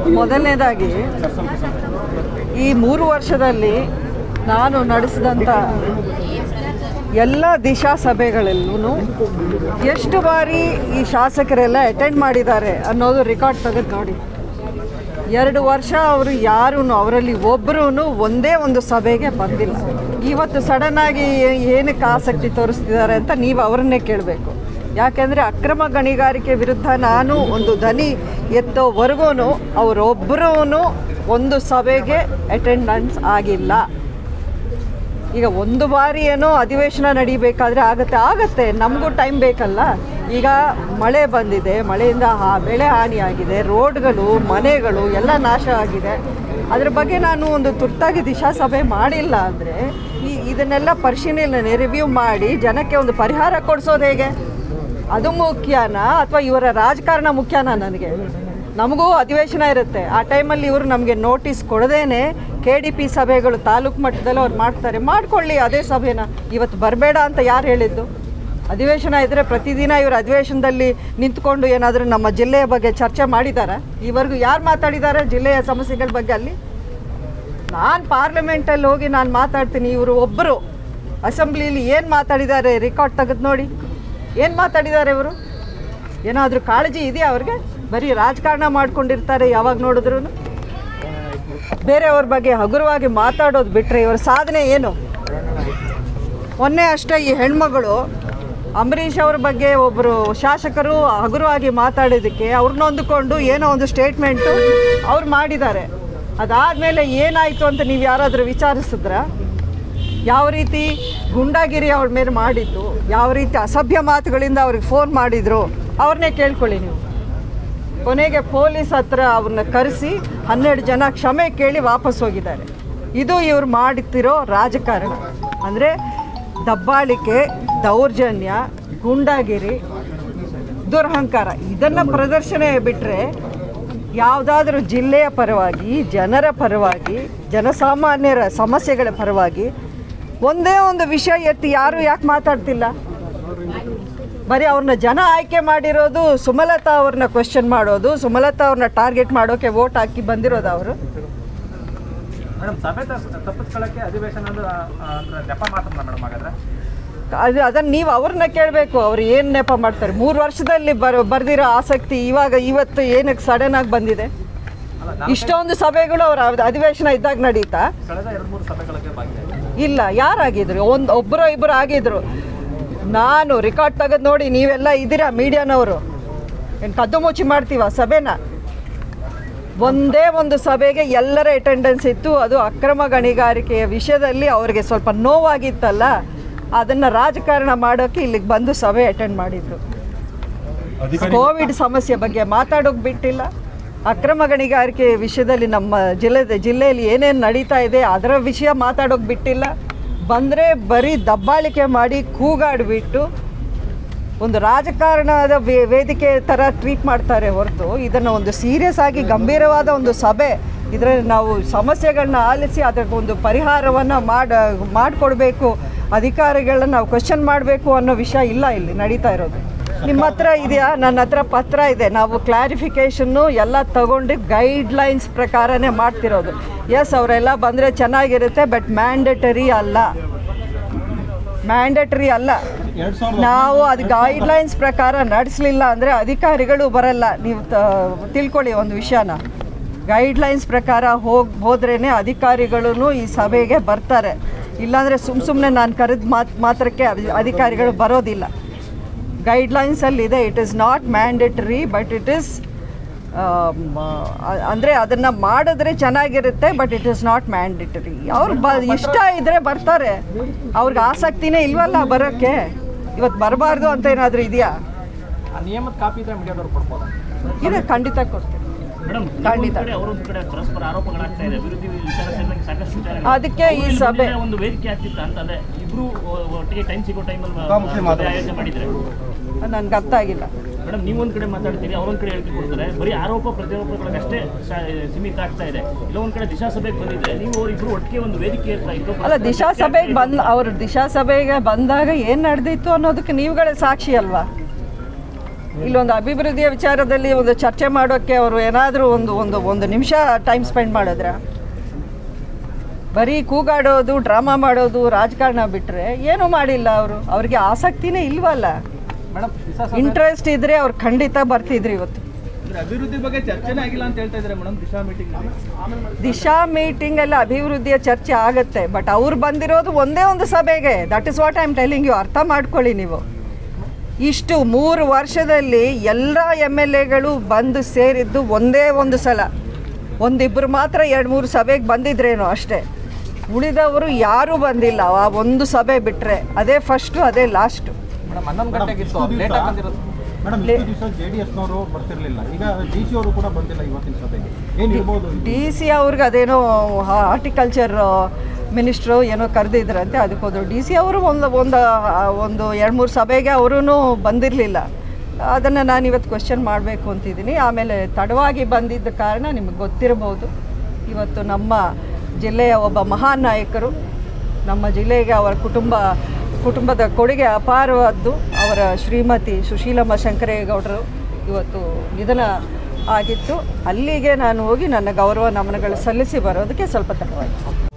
ಮೊದಲನೇದಾಗಿ ಈ ಮೂರು ವರ್ಷದಲ್ಲಿ ನಾನು ನಡೆಸಿದಂಥ ಎಲ್ಲ ದಿಶಾ ಸಭೆಗಳಲ್ಲೂ ಎಷ್ಟು ಬಾರಿ ಈ ಶಾಸಕರೆಲ್ಲ ಅಟೆಂಡ್ ಮಾಡಿದ್ದಾರೆ ಅನ್ನೋದು ರೆಕಾರ್ಡ್ ತೆಗೆದು ನೋಡಿ ಎರಡು ವರ್ಷ ಅವರು ಯಾರೂ ಅವರಲ್ಲಿ ಒಬ್ಬರೂ ಒಂದೇ ಒಂದು ಸಭೆಗೆ ಬಂದಿಲ್ಲ ಇವತ್ತು ಸಡನ್ನಾಗಿ ಏನಕ್ಕೆ ಆಸಕ್ತಿ ತೋರಿಸ್ತಿದ್ದಾರೆ ಅಂತ ನೀವು ಅವರನ್ನೇ ಕೇಳಬೇಕು ಯಾಕೆಂದರೆ ಅಕ್ರಮ ಗಣಿಗಾರಿಕೆ ವಿರುದ್ಧ ನಾನು ಒಂದು ದನಿ ಎತ್ತೋವರೆಗೂ ಅವರೊಬ್ಬರೂ ಒಂದು ಸಭೆಗೆ ಅಟೆಂಡೆನ್ಸ್ ಆಗಿಲ್ಲ ಈಗ ಒಂದು ಬಾರಿ ಏನೋ ಅಧಿವೇಶನ ನಡಿಬೇಕಾದ್ರೆ ಆಗತ್ತೆ ಆಗತ್ತೆ ನಮಗೂ ಟೈಮ್ ಬೇಕಲ್ಲ ಈಗ ಮಳೆ ಬಂದಿದೆ ಮಳೆಯಿಂದ ಹಾ ಬೆಳೆ ಹಾನಿಯಾಗಿದೆ ರೋಡ್ಗಳು ಮನೆಗಳು ಎಲ್ಲ ನಾಶ ಆಗಿದೆ ಅದ್ರ ಬಗ್ಗೆ ನಾನು ಒಂದು ತುರ್ತಾಗಿ ದಿಶಾ ಸಭೆ ಮಾಡಿಲ್ಲ ಅಂದರೆ ಈ ಇದನ್ನೆಲ್ಲ ಪರಿಶೀಲನೆ ರಿವ್ಯೂ ಮಾಡಿ ಜನಕ್ಕೆ ಒಂದು ಪರಿಹಾರ ಕೊಡಿಸೋದು ಹೇಗೆ ಅದು ಮುಖ್ಯನಾ ಅಥವಾ ಇವರ ರಾಜಕಾರಣ ಮುಖ್ಯನಾ ನನಗೆ ನಮಗೂ ಅಧಿವೇಶನ ಇರುತ್ತೆ ಆ ಟೈಮಲ್ಲಿ ಇವರು ನಮಗೆ ನೋಟಿಸ್ ಕೊಡದೇನೆ ಕೆ ಡಿ ಪಿ ಸಭೆಗಳು ತಾಲೂಕು ಮಟ್ಟದಲ್ಲಿ ಅವ್ರು ಮಾಡ್ತಾರೆ ಮಾಡ್ಕೊಳ್ಳಿ ಅದೇ ಸಭೆನ ಇವತ್ತು ಬರಬೇಡ ಅಂತ ಯಾರು ಹೇಳಿದ್ದು ಅಧಿವೇಶನ ಇದ್ದರೆ ಪ್ರತಿದಿನ ಇವರು ಅಧಿವೇಶನದಲ್ಲಿ ನಿಂತ್ಕೊಂಡು ಏನಾದರೂ ನಮ್ಮ ಜಿಲ್ಲೆಯ ಬಗ್ಗೆ ಚರ್ಚೆ ಮಾಡಿದ್ದಾರೆ ಈವರೆಗೂ ಯಾರು ಮಾತಾಡಿದ್ದಾರೆ ಜಿಲ್ಲೆಯ ಸಮಸ್ಯೆಗಳ ಬಗ್ಗೆ ಅಲ್ಲಿ ನಾನು ಪಾರ್ಲಿಮೆಂಟಲ್ಲಿ ಹೋಗಿ ನಾನು ಮಾತಾಡ್ತೀನಿ ಇವರು ಒಬ್ಬರು ಅಸೆಂಬ್ಲಿಯಲ್ಲಿ ಏನು ಮಾತಾಡಿದ್ದಾರೆ ರೆಕಾರ್ಡ್ ತೆಗೆದು ನೋಡಿ ಏನು ಮಾತಾಡಿದ್ದಾರೆ ಇವರು ಏನಾದರೂ ಕಾಳಜಿ ಇದೆಯಾ ಅವ್ರಿಗೆ ಬರೀ ರಾಜಕಾರಣ ಮಾಡ್ಕೊಂಡಿರ್ತಾರೆ ಯಾವಾಗ ನೋಡಿದ್ರು ಬೇರೆಯವ್ರ ಬಗ್ಗೆ ಹಗುರವಾಗಿ ಮಾತಾಡೋದು ಬಿಟ್ಟರೆ ಇವರ ಸಾಧನೆ ಏನು ಮೊನ್ನೆ ಅಷ್ಟೇ ಈ ಹೆಣ್ಮಗಳು ಅಂಬರೀಷ್ ಅವ್ರ ಬಗ್ಗೆ ಒಬ್ಬರು ಶಾಸಕರು ಹಗುರವಾಗಿ ಮಾತಾಡಿದ್ದಕ್ಕೆ ಅವ್ರನ್ನ ಹೊಂದಿಕೊಂಡು ಏನೋ ಒಂದು ಸ್ಟೇಟ್ಮೆಂಟು ಅವ್ರು ಮಾಡಿದ್ದಾರೆ ಅದಾದಮೇಲೆ ಏನಾಯಿತು ಅಂತ ನೀವು ಯಾರಾದರೂ ವಿಚಾರಿಸಿದ್ರಾ ಯಾವ ರೀತಿ ಗುಂಡಾಗಿರಿ ಅವಳ ಮೇಲೆ ಮಾಡಿದ್ದು ಯಾವ ರೀತಿ ಅಸಭ್ಯ ಮಾತುಗಳಿಂದ ಅವ್ರಿಗೆ ಫೋನ್ ಮಾಡಿದ್ರು ಅವ್ರನ್ನೇ ಕೇಳ್ಕೊಳ್ಳಿ ನೀವು ಕೊನೆಗೆ ಪೊಲೀಸ್ ಹತ್ರ ಅವ್ರನ್ನ ಕರೆಸಿ ಹನ್ನೆರಡು ಜನ ಕ್ಷಮೆ ಕೇಳಿ ವಾಪಸ್ ಹೋಗಿದ್ದಾರೆ ಇದು ಇವ್ರು ಮಾಡುತ್ತಿರೋ ರಾಜಕಾರಣ ಅಂದರೆ ದಬ್ಬಾಳಿಕೆ ದೌರ್ಜನ್ಯ ಗುಂಡಾಗಿರಿ ದುರಹಂಕಾರ ಇದನ್ನು ಪ್ರದರ್ಶನ ಬಿಟ್ಟರೆ ಯಾವುದಾದ್ರೂ ಜಿಲ್ಲೆಯ ಪರವಾಗಿ ಜನರ ಪರವಾಗಿ ಜನಸಾಮಾನ್ಯರ ಸಮಸ್ಯೆಗಳ ಪರವಾಗಿ ಒಂದೇ ಒಂದು ವಿಷಯ ಎತ್ತಿ ಯಾರು ಯಾಕೆ ಮಾತಾಡ್ತಿಲ್ಲ ಬರೀ ಅವ್ರನ್ನ ಜನ ಆಯ್ಕೆ ಮಾಡಿರೋದು ಸುಮಲತಾ ಅವ್ರನ್ನ ಕ್ವೆಶ್ಚನ್ ಮಾಡೋದು ಸುಮಲತಾ ಅವ್ರನ್ನ ಟಾರ್ಗೆಟ್ ಮಾಡೋಕೆ ವೋಟ್ ಹಾಕಿ ಬಂದಿರೋದು ಅವರು ಮೇಡಮ್ ಸಭೆ ತಪ್ಪ- ತಪ್ಪಿಸ್ಕೊಳ್ಳೋಕೆ ಅಧಿವೇಶನ ಅಂದ್ರೆ ಆ, ಆ, ಅಂದ್ರೆ ನೆಪ ಮಾತನ್ನ ಮೇಡಮ್ ಹಾಗಾದ್ರೆ ಅದು ಅದನ್ನು ನೀವು ಅವ್ರನ್ನ ಕೇಳಬೇಕು ಅವ್ರು ಏನು ನೆಪ ಮಾಡ್ತಾರೆ ಮೂರು ವರ್ಷದಲ್ಲಿ ಬರ ಬರ್ದಿರೋ ಆಸಕ್ತಿ ಇವಾಗ ಇವತ್ತು ಏನಕ್ಕೆ ಸಡನ್ ಆಗಿ ಬಂದಿದೆ ಇಷ್ಟೊಂದು ಸಭೆಗಳು ಅವ್ರ ಅಧಿವೇಶನ ಇದ್ದಾಗ ನಡೀತಾ ಕಳೆದ ಎರಡು ಮೂರು ಸಭೆಗಳಿಗೆ ಭಾಗಿಯಾಗಿದೆ ಇಲ್ಲ ಯಾರಾಗಿದ್ರು ಒಂದು ಒಬ್ಬರು ಇಬ್ಬರು ಆಗಿದ್ರು ನಾನು ರೆಕಾರ್ಡ್ ತೆಗೆದು ನೋಡಿ ನೀವೆಲ್ಲ ಇದ್ದೀರಾ ಮೀಡಿಯಾನವರು ಏನು ಕದ್ದು ಮುಚ್ಚಿ ಮಾಡ್ತೀವ ಸಭೆನ ಒಂದೇ ಒಂದು ಸಭೆಗೆ ಎಲ್ಲರ ಅಟೆಂಡೆನ್ಸ್ ಇತ್ತು ಅದು ಅಕ್ರಮ ಗಣಿಗಾರಿಕೆಯ ವಿಷಯದಲ್ಲಿ ಅವರಿಗೆ ಸ್ವಲ್ಪ ನೋವಾಗಿತ್ತಲ್ಲ ಅದನ್ನು ರಾಜಕಾರಣ ಮಾಡೋಕ್ಕೆ ಇಲ್ಲಿಗೆ ಬಂದು ಸಭೆ ಅಟೆಂಡ್ ಮಾಡಿದ್ರು ಕೋವಿಡ್ ಸಮಸ್ಯೆ ಬಗ್ಗೆ ಮಾತಾಡೋಕೆ ಬಿಟ್ಟಿಲ್ಲ ಅಕ್ರಮ ಗಣಿಗಾರಿಕೆ ವಿಷಯದಲ್ಲಿ ನಮ್ಮ ಜಿಲ್ಲೆ ಜಿಲ್ಲೆಯಲ್ಲಿ ಏನೇನು ನಡೀತಾ ಇದೆ ಅದರ ವಿಷಯ ಮಾತಾಡೋಕೆ ಬಿಟ್ಟಿಲ್ಲ ಬಂದರೆ ಬರೀ ದಬ್ಬಾಳಿಕೆ ಮಾಡಿ ಕೂಗಾಡಿಬಿಟ್ಟು ಒಂದು ರಾಜಕಾರಣದ ವೇ- ವೇದಿಕೆ ಥರ ಟ್ರೀಟ್ ಮಾಡ್ತಾರೆ ಹೊರತು ಇದನ್ನು ಒಂದು ಸೀರಿಯಸ್ ಆಗಿ ಗಂಭೀರವಾದ ಒಂದು ಸಭೆ ಇದರಲ್ಲಿ ನಾವು ಸಮಸ್ಯೆಗಳನ್ನ ಆಲಿಸಿ ಅದಕ್ಕೆ ಒಂದು ಪರಿಹಾರವನ್ನು ಮಾಡ ಮಾಡಿಕೊಡ್ಬೇಕು ಅಧಿಕಾರಿಗಳನ್ನ ನಾವು ಕ್ವಶನ್ ಮಾಡಬೇಕು ಅನ್ನೋ ವಿಷಯ ಇಲ್ಲ ಇಲ್ಲಿ ನಡೀತಾ ಇರೋದು ನಿಮ್ಮ ಹತ್ರ ಇದೆಯಾ ನನ್ನ ಹತ್ರ ಪತ್ರ ಇದೆ ನಾವು ಕ್ಲಾರಿಫಿಕೇಷನ್ನು ಎಲ್ಲ ತಗೊಂಡು ಗೈಡ್ಲೈನ್ಸ್ ಪ್ರಕಾರನೇ ಮಾಡ್ತಿರೋದು ಎಸ್ ಅವರೆಲ್ಲ ಬಂದರೆ ಚೆನ್ನಾಗಿರುತ್ತೆ ಬಟ್ ಮ್ಯಾಂಡೇಟರಿ ಅಲ್ಲ ಮ್ಯಾಂಡೇಟರಿ ಅಲ್ಲ ನಾವು ಅದು ಗೈಡ್ಲೈನ್ಸ್ ಪ್ರಕಾರ ನಡೆಸಲಿಲ್ಲ ಅಂದರೆ ಅಧಿಕಾರಿಗಳು ಬರಲ್ಲ ನೀವು ತ ತಿಳ್ಕೊಳ್ಳಿ ಒಂದು ವಿಷಯನ ಗೈಡ್ಲೈನ್ಸ್ ಪ್ರಕಾರ ಹೋಗಿ ಹೋದ್ರೇ ಅಧಿಕಾರಿಗಳು ಈ ಸಭೆಗೆ ಬರ್ತಾರೆ ಇಲ್ಲಾಂದರೆ ಸುಮ್ಮ ಸುಮ್ಮನೆ ನಾನು ಕರೆದ ಮಾತ್ ಮಾತ್ರಕ್ಕೆ ಅಧಿ- ಅಧಿಕಾರಿಗಳು ಬರೋದಿಲ್ಲ ಗೈಡ್ಲೈನ್ಸಲ್ಲಿ ಇದೆ it is not mandatory but it is ಅಂದರೆ ಅದನ್ನು ಮಾಡಿದ್ರೆ ಚೆನ್ನಾಗಿರುತ್ತೆ but it is not mandatory ಅವ್ರು ಬ ಇಷ್ಟ ಇದ್ದರೆ ಬರ್ತಾರೆ ಅವ್ರಿಗೆ ಆಸಕ್ತಿನೇ ಇಲ್ವಲ್ಲ ಬರೋಕ್ಕೆ ಇವತ್ತು ಬರಬಾರ್ದು ಅಂತ ಏನಾದರೂ ಇದೆಯಾ ಆ ನಿಯಮದ ಕಾಪಿ ಇದ್ರೆ ಮೀಡಿಯಾದವ್ರು ಕೊಡ್ಬೋದಾ ಇದೆ ಖಂಡಿತ ಕೊಡ್ತೀನಿ ಮೇಡಮ್ ಖಂಡಿತ. ಕಡೆ ಅವರೊಂದು ಕಡೆ ಪರಸ್ಪರ ಆರೋಪಗಳಾಗ್ತಾ ಇದೆ ವಿರೋಧಿ ವಿಚಾರ ಸೇರಿದಂಗೆ ಸಾಕಷ್ಟು ವಿಚಾರ ಅದಕ್ಕೆ ಈ ಸಭೆ ಒಂದು ವೇದಿಕೆ ಆಗ್ತಿತ್ತು ಅಂತಂದ್ರೆ ಇಬ್ರು ಒಟ್ಟಿಗೆ ಟೈಮ್ ಸಿಗೋ ಟೈಮಲ್ಲಿ ಆಯೋಜನೆ ಮಾಡಿದ್ರೆ ನನಗೆ ಅರ್ಥ ಆಗಿಲ್ಲ ಮೇಡಮ್ ನೀವೊಂದ್ ಕಡೆ ಮಾತಾಡ್ತೀರಿ ಅವರೊಂದ್ ಕಡೆ ಹೇಳಿಕೆ ಕೊಡ್ತಾರೆ ಬರೀ ಆರೋಪ ಪ್ರತ್ಯಾರೋಪಗಳಿಗಷ್ಟೇ ಸ- ಸೀಮಿತ ಆಗ್ತಾ ಇದೆ ಇಲ್ಲ ಒಂದ್ ಕಡೆ ದಿಶಾ ಸಭೆಗೆ ಬಂದಿದ್ರೆ ನೀವು ಅವರಿಬ್ರು ಒಟ್ಟಿಗೆ ಒಂದು ವೇದಿಕೆ ಇರ್ತಾ ಇತ್ತು ಅಲ್ಲ ದಿಶಾ ಸಭೆಗೆ ಬಂದು ಅವ್ರ ದಿಶಾ ಸಭೆಗೆ ಬಂದಾಗ ಏನು ನಡೆದಿತ್ತು ಅನ್ನೋದಕ್ಕೆ ನೀವುಗಳೇ ಸಾಕ್ಷಿ ಅಲ್ವಾ ಇಲ್ಲೊಂದು ಅಭಿವೃದ್ಧಿಯ ವಿಚಾರದಲ್ಲಿ ಒಂದು ಚರ್ಚೆ ಮಾಡೋಕ್ಕೆ ಅವರು ಏನಾದರೂ ಒಂದು ಒಂದು ಒಂದು ನಿಮಿಷ ಟೈಮ್ ಸ್ಪೆಂಡ್ ಮಾಡಿದ್ರೆ ಬರೀ ಕೂಗಾಡೋದು ಡ್ರಾಮಾ ಮಾಡೋದು ರಾಜಕಾರಣ ಬಿಟ್ಟರೆ ಏನೂ ಮಾಡಿಲ್ಲ ಅವರು ಅವ್ರಿಗೆ ಆಸಕ್ತಿನೇ ಇಲ್ವಲ್ಲ ಮೇಡಮ್ ದಿಶಾ ಇಂಟ್ರೆಸ್ಟ್ ಇದ್ದರೆ ಅವ್ರು ಖಂಡಿತ ಬರ್ತಿದ್ರು ಇವತ್ತು ಅಂದ್ರೆ ಅಭಿವೃದ್ಧಿ ಬಗ್ಗೆ ಚರ್ಚೆನೇ ಆಗಿಲ್ಲ ಅಂತ ಹೇಳ್ತಾ ಇದ್ದಾರೆ madam Disha meeting Disha meeting ಎಲ್ಲ ಅಭಿವೃದ್ಧಿಯ ಚರ್ಚೆ ಆಗುತ್ತೆ ಬಟ್ ಅವ್ರು ಬಂದಿರೋದು ಒಂದೇ ಒಂದು ಸಭೆಗೆ that is what I am telling you ಅರ್ಥ ಮಾಡ್ಕೊಳ್ಳಿ ನೀವು ಇಷ್ಟು ಮೂರು ವರ್ಷದಲ್ಲಿ ಎಲ್ಲ ಎಮ್ ಎಲ್ ಎಗಳು ಬಂದು ಸೇರಿದ್ದು ಒಂದೇ ಒಂದು ಸಲ ಒಂದಿಬ್ಬರು ಮಾತ್ರ ಎರಡು ಮೂರು ಸಭೆಗೆ ಬಂದಿದ್ರೇನೋ ಅಷ್ಟೇ ಉಳಿದವರು ಯಾರೂ ಬಂದಿಲ್ಲ ಆ ಒಂದು ಸಭೆ ಬಿಟ್ಟರೆ ಅದೇ ಫಸ್ಟು ಅದೇ ಲಾಸ್ಟು ಮೇಡಮ್ ಹನ್ನೊಂದು ಗಂಟೆಗಿತ್ತು ಲೇಟ್ ಆಗಿ ಬಂದಿರೋದು ಮೇಡಮ್ ಇಷ್ಟು ದಿವಸ ಜೆ ಡಿ ಎಸ್ನವರು ಬರ್ತಿರ್ಲಿಲ್ಲ ಈಗ ಡಿ ಸಿ ಅವರು ಕೂಡ ಬಂದಿಲ್ಲ ಇವತ್ತಿನ ಸಭೆಗೆ ಏನು ಇರ್ಬೋದು ಡಿ ಸಿ ಅವ್ರಿಗೆ ಅದೇನೋ ಹಾರ್ಟಿಕಲ್ಚರ್ ಮಿನಿಸ್ಟ್ರು ಏನೋ ಕರೆದಿದ್ರಂತೆ ಅದಕ್ಕೆ ಹೋದ್ರು ಡಿ ಸಿ ಅವರು ಒಂದು ಒಂದು ಒಂದು ಎರಡು ಮೂರು ಸಭೆಗೆ ಅವರೂ ಬಂದಿರಲಿಲ್ಲ ಅದನ್ನು ನಾನು ಇವತ್ತು ಕ್ವೆಶ್ಚನ್ ಮಾಡಬೇಕು ಅಂತಿದ್ದೀನಿ ಆಮೇಲೆ ತಡವಾಗಿ ಬಂದಿದ್ದ ಕಾರಣ ನಿಮಗೆ ಗೊತ್ತಿರಬಹುದು ಇವತ್ತು ನಮ್ಮ ಜಿಲ್ಲೆಯ ಒಬ್ಬ ಮಹಾನ್ ನಾಯಕರು ನಮ್ಮ ಜಿಲ್ಲೆಗೆ ಅವರ ಕುಟುಂಬ ಕುಟುಂಬದ ಕೊಡುಗೆ ಅಪಾರವಾದ್ದು ಅವರ ಶ್ರೀಮತಿ ಸುಶೀಲಮ್ಮ ಶಂಕರೇಗೌಡರು ಇವತ್ತು ನಿಧನ ಆಗಿತ್ತು ಅಲ್ಲಿಗೆ ನಾನು ಹೋಗಿ ನನ್ನ ಗೌರವ ನಮನಗಳು ಸಲ್ಲಿಸಿ ಬರೋದಕ್ಕೆ ಸ್ವಲ್ಪ ತಡವಾಯಿತು